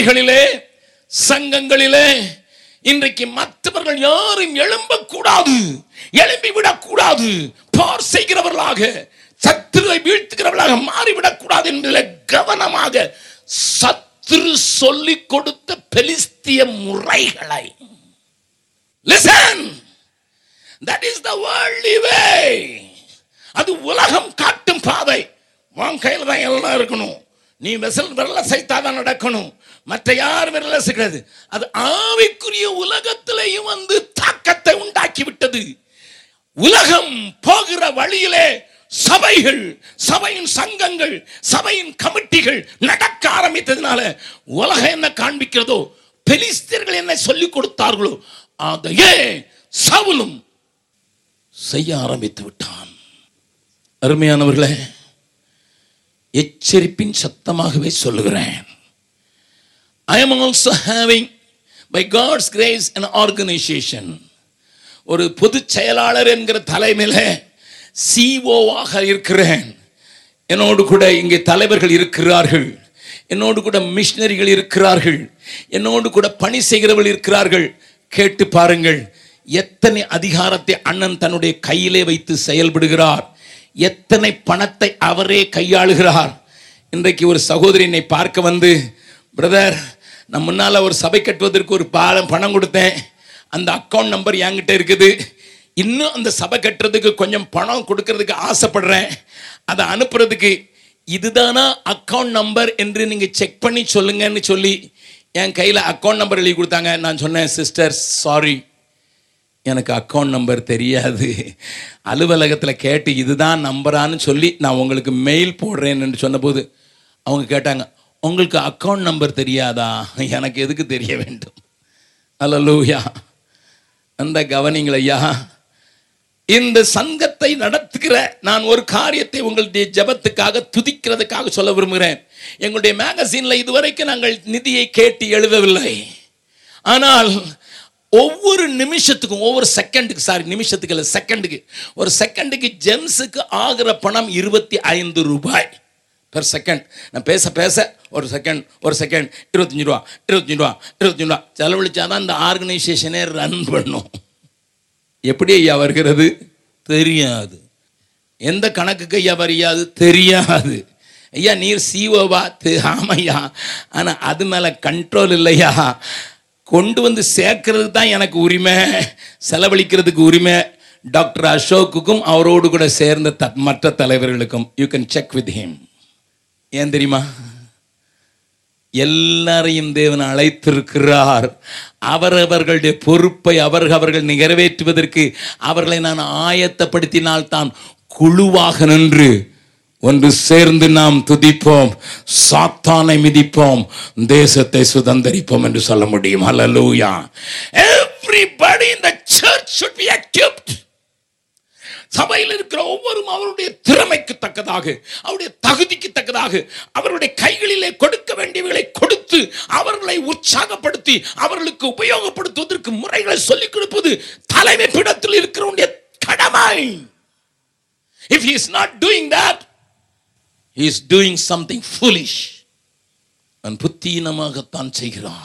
சபைகளிலே சங்கங்களிலே இன்றைக்கு மற்றவர்கள் யாரும் எழும்பக்கூடாது எழும்பி விடக்கூடாது போர் செய்கிறவர்களாக சத்துருவை வீழ்த்துகிறவர்களாக மாறிவிடக்கூடாது என்பதில் கவனமாக சத்துரு சொல்லிக் கொடுத்த பெலிஸ்திய முறைகளை listen that is the worldly way அது உலகம் காட்டும் பாதை உன் கையில் தான் எல்லாம் இருக்கணும் நீ வெசல் விரல சைத்தாதான் நடக்கணும் மற்ற யார் விரல செய்கிறது அது ஆவிக்குரிய உலகத்திலேயும் வந்து தாக்கத்தை உண்டாக்கி விட்டது உலகம் போகிற வழியிலே சபைகள் சபையின் சங்கங்கள் சபையின் கமிட்டிகள் நடக்க ஆரம்பித்ததுனால உலகம் என்ன காண்பிக்கிறதோ பெலிஸ்தர்கள் என்ன சொல்லிக் கொடுத்தார்களோ அதையே சவுலும் செய்ய ஆரம்பித்து விட்டான் அருமையானவர்களே எச்சரிப்பின் சத்தமாகவே சொல்லுகிறேன் I am also having by God's grace and organisation ஒரு பொதுச் செயலாளர் என்கிற தலைமையில் சிஓவாக இருக்கிறேன் என்னோடு கூட இங்கே தலைவர்கள் இருக்கிறார்கள் என்னோடு கூட மிஷினரிகள் இருக்கிறார்கள் என்னோடு கூட பணி செய்கிறவர்கள் இருக்கிறார்கள் கேட்டு பாருங்கள் எத்தனை அதிகாரத்தை அண்ணன் தன்னுடைய கையிலே வைத்து செயல்படுகிறார் எத்தனை பணத்தை அவரே கையாளுகிறார் இன்றைக்கு ஒரு சகோதரி என்னை பார்க்க வந்து பிரதர் நான் முன்னால் ஒரு சபை கட்டுவதற்கு ஒரு பாலம் பணம் கொடுத்தேன் அந்த அக்கௌண்ட் நம்பர் என்கிட்ட இருக்குது இன்னும் அந்த சபை கட்டுறதுக்கு கொஞ்சம் பணம் கொடுக்கறதுக்கு ஆசைப்படுறேன் அதை அனுப்புறதுக்கு இதுதானா அக்கௌண்ட் நம்பர் என்று நீங்கள் செக் பண்ணி சொல்லுங்கன்னு சொல்லி என் கையில் அக்கௌண்ட் நம்பர் எழுதி கொடுத்தாங்க நான் சொன்னேன் சிஸ்டர் சாரி எனக்கு அக்கௌண்ட் நம்பர் தெரியாது அலுவலகத்தில் கேட்டு இதுதான் நம்பரான்னு சொல்லி நான் உங்களுக்கு மெயில் போடுறேன்னு சொன்னபோது அவங்க கேட்டாங்க உங்களுக்கு அக்கௌண்ட் நம்பர் தெரியாதா எனக்கு எதுக்கு தெரிய வேண்டும் அல்லலூயா அந்த கவனிங்கள் ஐயா இந்த சங்கத்தை நடத்துகிற நான் ஒரு காரியத்தை உங்களுடைய ஜபத்துக்காக துதிக்கிறதுக்காக சொல்ல விரும்புகிறேன் எங்களுடைய மேகசின்ல இதுவரைக்கும் நாங்கள் நிதியை கேட்டு எழுதவில்லை ஆனால் ஒவ்வொரு நிமிஷத்துக்கும் ஒவ்வொரு செகண்டுக்கு சாரி நிமிஷத்துக்கு இல்லை செகண்டுக்கு ஒரு செகண்டுக்கு ஜெம்ஸுக்கு ஆகிற பணம் இருபத்தி ஐந்து ரூபாய் பெர் செகண்ட் நான் பேச பேச ஒரு செகண்ட் ஒரு செகண்ட் இருபத்தஞ்சி ரூபா இருபத்தஞ்சி ரூபா இருபத்தஞ்சி ரூபா செலவழிச்சாதான் இந்த ஆர்கனைசேஷனே ரன் பண்ணும் எப்படி ஐயா வருகிறது தெரியாது எந்த கணக்குக்கு ஐயா வரியாது தெரியாது ஐயா நீர் சிஓவா ஆமையா ஆனால் அது மேலே கண்ட்ரோல் இல்லையா கொண்டு வந்து சேர்க்கறதுக்கு தான் எனக்கு உரிமை செலவழிக்கிறதுக்கு உரிமை டாக்டர் அசோக்குக்கும் அவரோடு கூட சேர்ந்த த மற்ற தலைவர்களுக்கும் you can check with him ஏன் தெரியுமா எல்லாரையும் தேவன் அழைத்திருக்கிறார் அவரவர்களுடைய பொறுப்பை அவர்கள் அவர்கள் நிறைவேற்றுவதற்கு அவர்களை நான் ஆயத்தப்படுத்தினால் தான் குழுவாக நின்று ஒன்று சேர்ந்து நாம் துதிப்போம் சாத்தானை மிதிப்போம் தேசத்தை சுதந்தரிப்போம் என்று சொல்ல முடியும் ஹalleluya everybody in the church should be equipped சபையில் இருக்கிற ஒவ்வொரும் அவருடைய திறமைக்கு தக்கதாக அவருடைய தகுதிக்கு தக்கதாக அவருடைய கைகளிலே கொடுக்க வேண்டியவைகளை கொடுத்து அவர்களை உற்சாகப்படுத்தி அவர்களுக்கு உபயோகப்படுத்துவதற்கு முறைகளை சொல்லிக் கொடுப்பது தலைமை பீடத்தில் இருக்கிறவனுடைய கடமை if he is not doing that he is doing something foolish அவன் புத்தீனமாகத்தான் செய்கிறான்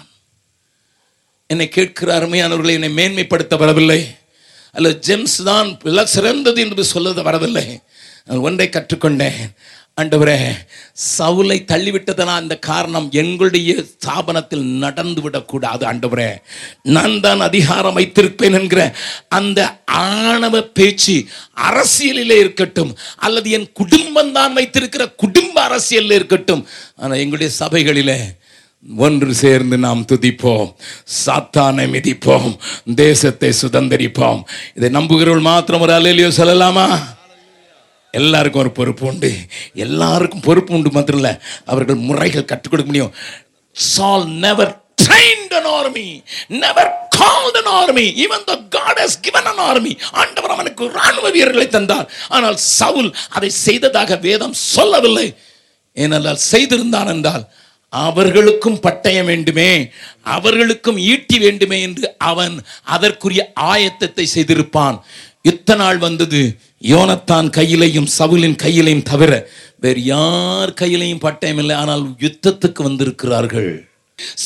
என்னை கேட்கிற அருமையானவர்களை என்னை மேன்மைப்படுத்த வரவில்லை அல்ல ஜெம்ஸ் தான் வில சிறந்தது என்று சொல்ல வரவில்லை நான் ஒன்றை கற்றுக்கொண்டேன் ஆண்டவரே சவுலை தள்ளிவிட்டதனா அந்த காரணம் எங்களுடைய ஸ்தாபனத்தில் நடந்து விடக்கூடாது ஆண்டவரே நான் தான் அதிகாரம் வைத்திருப்பேன் என்கிற அந்த ஆணவ பேச்சு அரசியலிலே இருக்கட்டும் அல்லது என் குடும்பம் தான் வைத்திருக்கிற குடும்ப அரசியலில் இருக்கட்டும் ஆனால் எங்களுடைய சபைகளிலே ஒன்று சேர்ந்து நாம் துதிப்போம் சாத்தானை மிதிப்போம் தேசத்தை சுதந்திரிப்போம் இதை நம்புகிறவர்கள் மாத்திரம் ஒரு அலையிலையோ சொல்லலாமா எல்லாருக்கும் ஒரு பொறுப்பு உண்டு எல்லாருக்கும் பொறுப்பு உண்டு மாத்திரம் இல்லை அவர்கள் முறைகள் கற்றுக் கொடுக்க முடியும் shall never trained an army never called an army even though God has given an army ஆண்டவர் அவனுக்கு ராணுவ வீரர்களை தந்தார் ஆனால் சவுல் அதை செய்ததாக வேதம் சொல்லவில்லை ஏனென்றால் செய்திருந்தான் என்றால் அவர்களுக்கும் பட்டயம் வேண்டுமே அவர்களுக்கும் ஈட்டி வேண்டுமே என்று அவன் அதற்குரிய ஆயத்தத்தை செய்திருப்பான் யுத்த நாள் வந்தது யோனத்தான் கையிலையும் சவுலின் கையிலையும் தவிர வேறு யார் கையிலையும் பட்டயம் இல்லை ஆனால் யுத்தத்துக்கு வந்திருக்கிறார்கள்